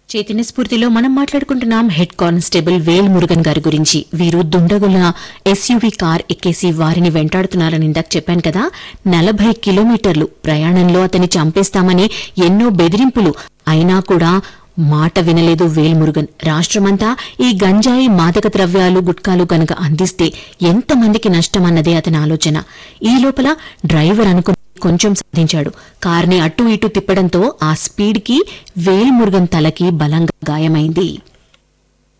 చైతన్య స్ఫూర్తిలో మనం మాట్లాడుకుంటున్నాం head constable వేల్ మురుగన్ గారి గురించి వీరు దుండగుల ఎస్యూవీ కార్ ఎక్కేసి వారిని వెంటాడుతున్నారని ఇందాక చెప్పాను కదా నలభై కిలోమీటర్లు ప్రయాణంలో అతన్ని చంపేస్తామని ఎన్నో బెదిరింపులు అయినా కూడా మాట వినలేదు వేల్మురుగన్ రాష్ట్రమంతా ఈ గంజాయి మాదక ద్రవ్యాలు గుట్కాలు గనక అందిస్తే ఎంతమందికి నష్టమన్నదే అతని ఆలోచన ఈ లోపల డ్రైవర్ అనుకుని కొంచెం సాధించాడు కార్ని అటు ఇటు తిప్పడంతో ఆ స్పీడ్కి వేల్మురుగన్ తలకి బలంగా గాయమైంది